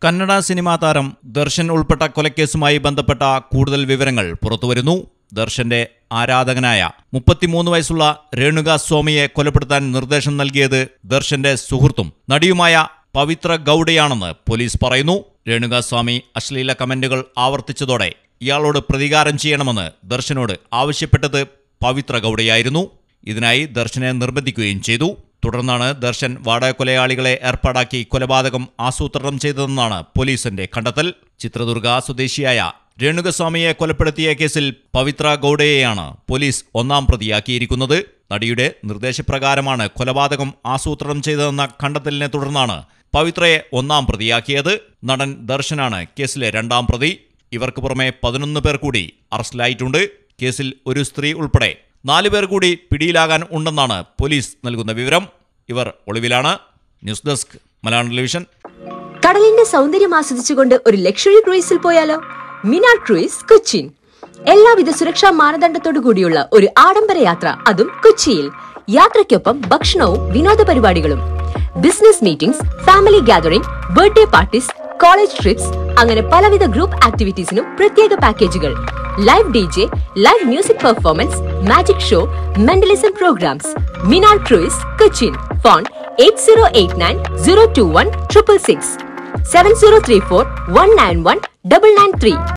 Kannada cinema താരം ദർശൻ ഉൾപ്പെട്ട കൊലക്കേസുമായി ബന്ധപ്പെട്ട കൂടുതൽ വിവരങ്ങൾ പുറത്തുവരുന്നു ദർശന്റെ ആരാധകനായ മുപ്പത്തിമൂന്ന് വയസ്സുള്ള രേണുക സ്വാമിയെ കൊലപ്പെടുത്താൻ നിർദ്ദേശം നൽകിയത് ദർശന്റെ സുഹൃത്തും നടിയുമായ പവിത്ര ഗൌഡയാണെന്ന് പോലീസ് പറയുന്നു രേണുക സ്വാമി അശ്ലീല കമന്റുകൾ ആവർത്തിച്ചതോടെ ഇയാളോട് പ്രതികാരം ചെയ്യണമെന്ന് ദർശനോട് ആവശ്യപ്പെട്ടത് പവിത്ര ഗൌഡയായിരുന്നു ഇതിനായി ദർശനെ നിർബന്ധിക്കുകയും ചെയ്തു തുടർന്നാണ് ദർശൻ വാടക കൊലയാളികളെ ഏർപ്പാടാക്കി കൊലപാതകം ആസൂത്രണം ചെയ്തതെന്നാണ് പോലീസിന്റെ കണ്ടെത്തൽ ചിത്രദുർഗ സ്വദേശിയായ രേണുകസ്വാമിയെ കൊലപ്പെടുത്തിയ കേസിൽ പവിത്ര ഗൌഡയെയാണ് പോലീസ് ഒന്നാം പ്രതിയാക്കിയിരിക്കുന്നത് നടിയുടെ നിർദ്ദേശപ്രകാരമാണ് കൊലപാതകം ആസൂത്രണം ചെയ്തതെന്ന കണ്ടെത്തലിനെ തുടർന്നാണ് പവിത്രയെ ഒന്നാം പ്രതിയാക്കിയത് നടൻ ദർശനാണ് കേസിലെ രണ്ടാം പ്രതി ഇവർക്ക് പുറമെ പതിനൊന്ന് പേർ കൂടി അറസ്റ്റിലായിട്ടുണ്ട് കേസിൽ ഒരു സ്ത്രീ ഉൾപ്പെടെ നാല് പേർ കൂടി പിടിയിലാകാൻ ഉണ്ടെന്നാണ് പോലീസ് നൽകുന്ന വിവരം ഇവർ ഒളിവിലാണ് ന്യൂസ് ഡെസ്ക് മലയാളം ടെലിവിഷൻ കടലിന്റെ സൗന്ദര്യം ആസ്വദിച്ചുകൊണ്ട് ഒരു ലക്ഷറി ക്രൂയിസിൽ പോയാലോ മിനാർ ക്രൂയിസ് കൊച്ചിൻ എല്ലാവിധ സുരക്ഷാ മാനദണ്ഡത്തോടു കൂടിയുള്ള ഒരു ആഡംബര യാത്ര അതും കൊച്ചിയിൽ യാത്രയ്ക്കൊപ്പം ഭക്ഷണവും വിനോദ പരിപാടികളും business meetings family gathering birthday parties college trips അങ്ങനെ പലവിധ ഗ്രൂപ്പ് ആക്ടിവിറ്റീസിനും പ്രത്യേക പാക്കേജുകൾ live D J live music performance magic show mentalism programmes Minar cruise Cochin phone eight zero eight nine zero two one triple six seven zero three four one nine one double nine three